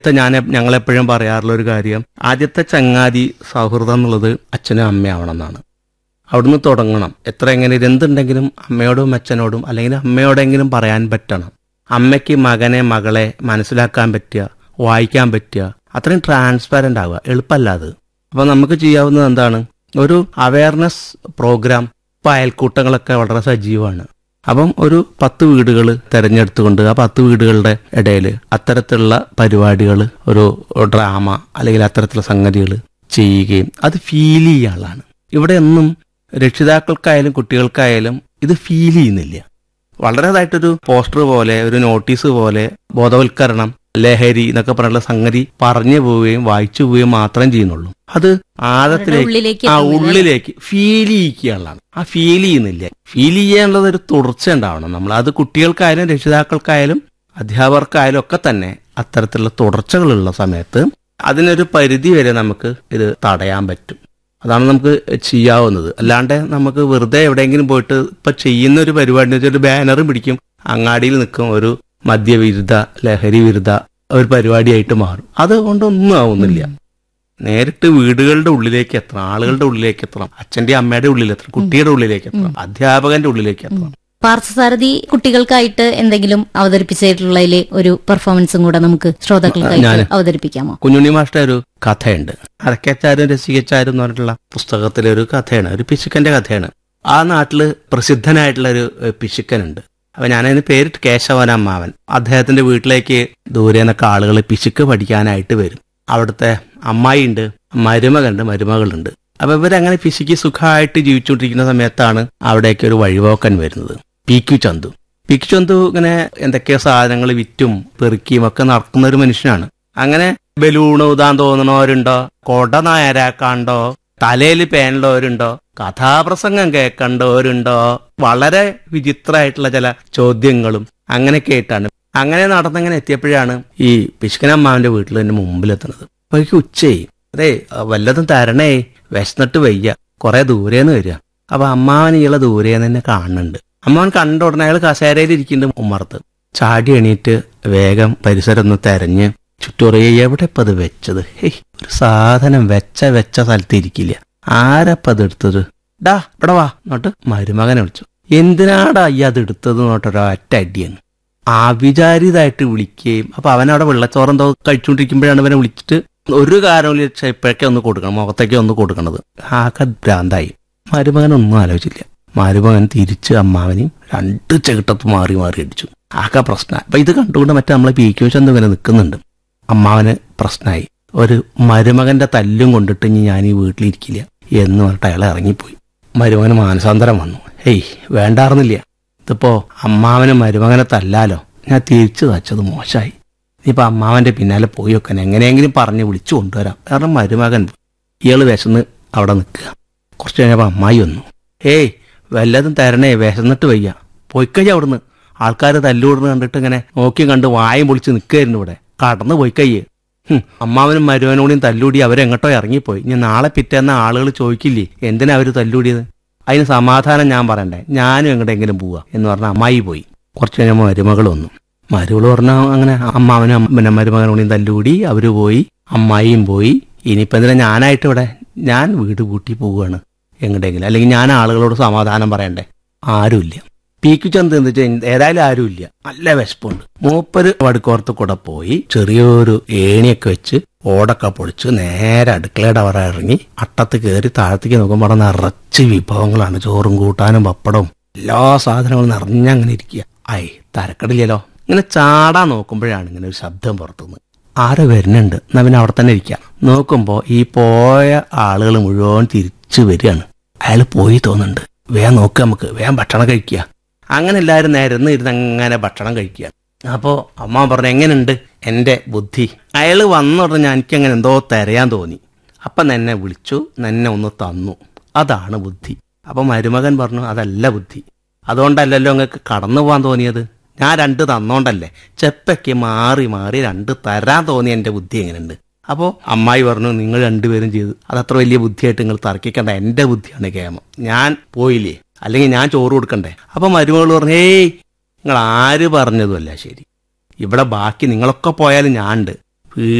ഇപ്പൊ ഞാൻ ഞങ്ങളെപ്പോഴും പറയാറുള്ള ഒരു കാര്യം ആദ്യത്തെ ചങ്ങാതി സൗഹൃദം എന്നുള്ളത് അച്ഛനും അമ്മയാവണം എന്നാണ് അവിടുന്ന് തുടങ്ങണം എത്ര എങ്ങനെ എന്തുണ്ടെങ്കിലും അമ്മയോടും അച്ഛനോടും അല്ലെങ്കിൽ അമ്മയോടെങ്കിലും പറയാൻ പറ്റണം അമ്മയ്ക്ക് മകനെ മകളെ മനസ്സിലാക്കാൻ പറ്റുക വായിക്കാൻ പറ്റുക അത്രയും ട്രാൻസ്പാരന്റ് ആവുക എളുപ്പമല്ല അത് അപ്പൊ നമുക്ക് ചെയ്യാവുന്നത് എന്താണ് ഒരു അവയർനെസ് പ്രോഗ്രാം ഇപ്പൊ അയൽക്കൂട്ടങ്ങളൊക്കെ വളരെ സജീവമാണ് അപ്പം ഒരു പത്ത് വീടുകൾ തെരഞ്ഞെടുത്തുകൊണ്ട് ആ പത്ത് വീടുകളുടെ ഇടയിൽ അത്തരത്തിലുള്ള പരിപാടികൾ ഒരു ഡ്രാമ അല്ലെങ്കിൽ അത്തരത്തിലുള്ള സംഗതികൾ ചെയ്യുകയും അത് ഫീൽ ചെയ്യാനുള്ളതാണ് ഇവിടെ ഒന്നും രക്ഷിതാക്കൾക്കായാലും കുട്ടികൾക്കായാലും ഇത് ഫീൽ ചെയ്യുന്നില്ല വളരെതായിട്ടൊരു പോസ്റ്റർ പോലെ ഒരു നോട്ടീസ് പോലെ ബോധവൽക്കരണം ലഹരി എന്നൊക്കെ പറഞ്ഞുള്ള സംഗതി പറഞ്ഞു പോവുകയും വായിച്ചു പോവുകയും മാത്രം ചെയ്യുന്നുള്ളൂ അത് ആഴത്തിലേക്ക് ഉള്ളിലേക്ക് ആ എത്തുന്നില്ല. ഉള്ളിലേക്ക് ഫീൽ ചെയ്യിക്കുകയുള്ളതാണ് ആ ഫീൽ ചെയ്യുന്നില്ല ഫീൽ ചെയ്യാനുള്ളത് ഒരു തുടർച്ച ഉണ്ടാവണം നമ്മൾ അത് കുട്ടികൾക്കായാലും രക്ഷിതാക്കൾക്കായാലും അധ്യാപകർക്കായാലും ഒക്കെ തന്നെ അത്തരത്തിലുള്ള തുടർച്ചകളുള്ള സമയത്ത് അതിനൊരു പരിധി വരെ നമുക്ക് ഇത് തടയാൻ പറ്റും അതാണ് നമുക്ക് ചെയ്യാവുന്നത് അല്ലാണ്ട് നമുക്ക് വെറുതെ എവിടെയെങ്കിലും പോയിട്ട് ഇപ്പൊ ചെയ്യുന്ന ഒരു പരിപാടി എന്ന് വെച്ചാൽ ഒരു ബാനറും പിടിക്കും അങ്ങാടിയിൽ നിൽക്കും ഒരു മദ്യവിരുദ്ധ ലഹരി വിരുദ്ധ ഒരു പരിപാടിയായിട്ട് മാറും അതുകൊണ്ടൊന്നും ആവുന്നില്ല നേരിട്ട് വീടുകളുടെ ഉള്ളിലേക്ക് എത്തണം ആളുകളുടെ ഉള്ളിലേക്ക് എത്തണം അച്ഛന്റെ അമ്മയുടെ ഉള്ളിലെത്തണം കുട്ടിയുടെ ഉള്ളിലേക്ക് എത്തണം അധ്യാപകന്റെ ഉള്ളിലേക്ക് എത്തണം പാർത്ഥസാരഥി കുട്ടികൾക്കായിട്ട് എന്തെങ്കിലും അവതരിപ്പിച്ചിട്ടുള്ളതിലെ ഒരു പെർഫോമൻസും കൂടെ നമുക്ക് ശ്രോതാക്കൾക്കായിട്ട് ഞാന്. അവതരിപ്പിക്കാമോ കുഞ്ഞുണ്ണി മാഷ്ട ഒരു കഥയുണ്ട് അരക്കച്ചാരും രസികച്ചാരും എന്ന് പറഞ്ഞിട്ടുള്ള പുസ്തകത്തിലെ ഒരു കഥയാണ് ഒരു പിശുക്കന്റെ കഥയാണ് ആ നാട്ടില് പ്രസിദ്ധനായിട്ടുള്ള ഒരു ഏഹ്, പിശുക്കനുണ്ട് അപ്പൊ ഞാനതിന് പേരിട്ട് കേശവൻ അമ്മാവൻ അദ്ദേഹത്തിന്റെ വീട്ടിലേക്ക് ദൂരെ നിന്നൊക്കെ ആളുകൾ പിശുക്ക് പഠിക്കാനായിട്ട് വരും അവിടുത്തെ അമ്മായിയുണ്ട് മരുമകളുണ്ട് മരുമകളുണ്ട് അപ്പൊ ഇവരങ്ങനെ പിശുക്ക് സുഖമായിട്ട് ജീവിച്ചുകൊണ്ടിരിക്കുന്ന സമയത്താണ് അവിടേക്ക് ഒരു വഴിപോക്കൻ വരുന്നത് P Q Chandu P Q Chandu ഇങ്ങനെ എന്തൊക്കെയോ സാധനങ്ങൾ വിറ്റും പെറുക്കിയും ഒക്കെ നടക്കുന്ന ഒരു മനുഷ്യനാണ് അങ്ങനെ ബലൂണ് ഊതാൻ തോന്നണവരുണ്ടോ കൊട നായരാക്കാണ്ടോ തലയിൽ പേനുള്ളവരുണ്ടോ കഥാപ്രസംഗം കേൾക്കണ്ടവരുണ്ടോ വളരെ വിചിത്രമായിട്ടുള്ള ചില ചോദ്യങ്ങളും അങ്ങനെയൊക്കെ ആയിട്ടാണ് അങ്ങനെ നടന്നങ്ങനെ എത്തിയപ്പോഴാണ് ഈ പിശുക്കനമ്മാവിന്റെ വീട്ടിൽ എന്റെ മുമ്പിലെത്തുന്നത് അപ്പൊ എനിക്ക് ഉച്ചയായി അതെ വല്ലതും തരണേ വിശന്നിട്ട് വയ്യ കുറെ ദൂരേന്ന് വരിക അപ്പൊ അമ്മാവൻ ഇയാളെ ദൂരേന്ന് തന്നെ കാണുന്നുണ്ട് അമ്മാവൻ കണ്ട ഉടനെ അയാൾ കസേരയിൽ ഇരിക്കുന്നുണ്ട് ഉമ്മർത്ത് ചാടി എണീറ്റ് വേഗം പരിസരം ഒന്ന് തെരഞ്ഞ് ചുറ്റുറയെ എവിടെ ഇപ്പൊ അത് വെച്ചത് ഹേയ് ഒരു സാധനം വെച്ച വെച്ച സ്ഥലത്ത് ഇരിക്കില്ല ആരപ്പ അത് എടുത്തത് ഡാ ഇവിടെ വാ എന്നിട്ട് മരുമകനെ വിളിച്ചു എന്തിനാടാ ഈ അത് എടുത്തത് എന്നോട്ടൊരൊറ്റ അടിയാണ് അവിചാരിതായിട്ട് വിളിക്കുകയും അപ്പൊ അവനവിടെ വെള്ളച്ചോറെന്തോ കഴിച്ചുകൊണ്ടിരിക്കുമ്പോഴാണ് ഇവനെ വിളിച്ചിട്ട് ഒരു കാരണമില്ല ഇപ്പോഴൊക്കെ ഒന്ന് കൊടുക്കണം മുഖത്തേക്ക് ഒന്ന് കൊടുക്കണത് ആകെ ഭ്രാന്തായി മരുമകനൊന്നും ആലോചിച്ചില്ല മരുമകൻ തിരിച്ച് അമ്മാവനെയും രണ്ട് ചെകിട്ടത്ത് മാറി മാറി അടിച്ചു ആകെ പ്രശ്നമായി അപ്പൊ ഇത് കണ്ടുകൊണ്ട് മറ്റേ നമ്മളെ പി ക്യു ചന്ദ് ഇങ്ങനെ നിൽക്കുന്നുണ്ട് അമ്മാവന് പ്രശ്നമായി ഒരു മരുമകന്റെ തല്ലും കൊണ്ടിട്ട് ഇനി ഞാൻ ഈ വീട്ടിലിരിക്കില്ല എന്ന് പറഞ്ഞിട്ട് അയാൾ ഇറങ്ങിപ്പോയി മരുമകന് മാനസാന്തരം വന്നു ഹേയ് വേണ്ടായിരുന്നില്ല ഇതിപ്പോ അമ്മാവന് മരുമകനെ തല്ലാലോ ഞാൻ തിരിച്ചു തച്ചത് മോശമായി ഇനിയിപ്പോ അമ്മാവന്റെ പിന്നാലെ പോയി വെക്കാൻ എങ്ങനെയെങ്കിലും പറഞ്ഞ് വിളിച്ചു കൊണ്ടുവരാം കാരണം മരുമകൻ പോയി. ഇയാള് വിശന്ന് അവിടെ നിൽക്കുക കുറച്ച് കഴിഞ്ഞപ്പോ അമ്മായി വന്നു ഏയ് വല്ലതും തരണേ വിശന്നിട്ട് വയ്യ പോയിക്കയ്യ അവിടുന്ന് ആൾക്കാർ തല്ലുകൂടുന്ന കണ്ടിട്ട് ഇങ്ങനെ നോക്കി കണ്ട് വായും പൊളിച്ച് നിൽക്കുകയായിരുന്നു ഇവിടെ കടന്നു പോയിക്കയ്യ് ഹും, അമ്മാവനും മരുവനോടെയും തല്ലൂടി അവരെങ്ങോട്ടോ ഇറങ്ങിപ്പോയി ഇനി നാളെ പിറ്റേന്ന ആളുകൾ ചോദിക്കില്ലേ എന്തിനാ അവര് തല്ലൂടിയത് അതിന് സമാധാനം ഞാൻ പറയണ്ടേ ഞാനും എങ്ങോട്ടെങ്കിലും പോവാ എന്ന് പറഞ്ഞ അമ്മായി പോയി കുറച്ച് കഴിഞ്ഞപ്പോൾ മരുമകൾ വന്നു മരുമകൾ പറഞ്ഞ അങ്ങനെ അമ്മാവനും അമ്മ- പിന്നെ മരുമകനോടെയും തല്ലുകൂടി അവര് പോയി അമ്മായിയും പോയി ഇനിയിപ്പോ എന്തിനാ ഞാനായിട്ട് ഇവിടെ ഞാൻ വീട് കൂട്ടി പോവുകയാണ് എങ്ങോട്ടെങ്കിലും അല്ലെങ്കിൽ ഞാൻ ആളുകളോട് സമാധാനം പറയണ്ടേ ആരുമില്ല പീക്കു ചന്ത് എന്ന് വെച്ചാൽ ഏതായാലും ആരുമില്ല നല്ല വിശപ്പുണ്ട് മൂപ്പര് വടുക്കോർത്ത് കൂടെ പോയി ചെറിയൊരു ഏണിയൊക്കെ വെച്ച് ഓടൊക്കെ പൊളിച്ച് നേരെ അടുക്കളയുടെ അവിടെ ഇറങ്ങി അട്ടത്ത് കയറി താഴത്തേക്ക് നോക്കുമ്പോൾ അവിടെ നിറച്ച് വിഭവങ്ങളാണ് ചോറും കൂട്ടാനും പപ്പടവും എല്ലാ സാധനങ്ങളും നിറഞ്ഞങ്ങനെ ഇരിക്കുക ആയി തരക്കടില്ലല്ലോ ഇങ്ങനെ ചാടാൻ നോക്കുമ്പോഴാണ് ഇങ്ങനെ ഒരു ശബ്ദം പുറത്തുനിന്ന് ആരോ വരുന്നുണ്ട് എന്നാ പിന്നെ അവിടെ തന്നെ ഇരിക്കാം നോക്കുമ്പോ ഈ പോയ ആളുകൾ മുഴുവൻ തിരിച്ചു വരികയാണ് അയാൾ പോയി തോന്നുന്നുണ്ട് വേഗം നോക്കുക നമുക്ക് വേഗം ഭക്ഷണം കഴിക്കുക അങ്ങനെ എല്ലാവരും നേരം ഇരുന്ന് അങ്ങനെ ഭക്ഷണം കഴിക്കുക അപ്പോ അമ്മ പറഞ്ഞു എങ്ങനെയുണ്ട് എന്റെ ബുദ്ധി അയാൾ വന്ന ഉടനെ എനിക്ക് അങ്ങനെ എന്തോ തരയാൻ തോന്നി അപ്പം എന്നെ വിളിച്ചു എന്നെ ഒന്ന് തന്നു അതാണ് ബുദ്ധി അപ്പൊ മരുമകൻ പറഞ്ഞു അതല്ല ബുദ്ധി അതുകൊണ്ടല്ലല്ലോ നിങ്ങൾക്ക് കടന്നു പോകാൻ തോന്നിയത് ഞാൻ രണ്ട് തന്നോണ്ടല്ലേ ചെപ്പയ്ക്ക് മാറി മാറി രണ്ട് തരാൻ തോന്നിയ എന്റെ ബുദ്ധി എങ്ങനെയുണ്ട് അപ്പോ അമ്മായി പറഞ്ഞു നിങ്ങൾ രണ്ടുപേരും ചെയ്തു അതത്ര വലിയ ബുദ്ധിയായിട്ട് നിങ്ങൾ തർക്കിക്കണ്ട എന്റെ ബുദ്ധിയാണ് കേമം ഞാൻ പോയില്ലേ അല്ലെങ്കിൽ ഞാൻ ചോറ് കൊടുക്കണ്ടേ അപ്പൊ മരുമകൾ പറഞ്ഞു ഏയ് നിങ്ങൾ ആര് പറഞ്ഞതുമല്ല ശരി ഇവിടെ ബാക്കി നിങ്ങളൊക്കെ പോയാലും ഞാനുണ്ട്